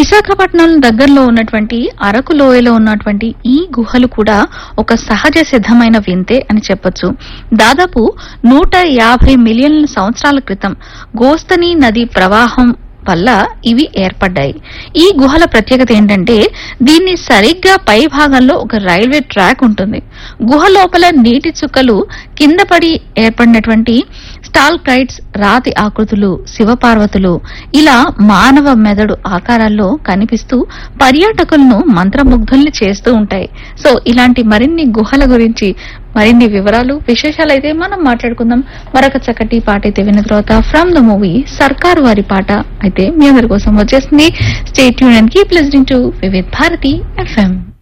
విశాఖపట్నం దగ్గరలో ఉన్నటువంటి అరకు లోయలో ఉన్నటువంటి ఈ గుహలు కూడా ఒక సహజ సిద్ధమైన వింతే అని చెప్పొచ్చు దాదాపు నూట యాభై మిలియన్ల సంవత్సరాల క్రితం గోస్తని నది ప్రవాహం వల్ల ఇవి ఏర్పడ్డాయి ఈ గుహల ప్రత్యేకత ఏంటంటే దీన్ని సరిగ్గా పై భాగంలో ఒక రైల్వే ట్రాక్ ఉంటుంది గుహ లోపల నీటి చుక్కలు కింద పడి ఏర్పడినటువంటి స్టాల్క్రైట్స్ రాతి ఆకృతులు శివపార్వతులు ఇలా మానవ మెదడు ఆకారాల్లో కనిపిస్తూ పర్యాటకులను మంత్రముగ్ధుల్ని చేస్తూ ఉంటాయి సో ఇలాంటి మరిన్ని గుహల గురించి మరిన్ని వివరాలు విశేషాలు అయితే మనం మాట్లాడుకుందాం మరొక చక్కటి పాట అయితే విన్న తర్వాత ఫ్రమ్ ద మూవీ సర్కారు వారి పాట అయితే మీ అందరి కోసం వచ్చేసింది state union keep listening to Vividh Bharati FM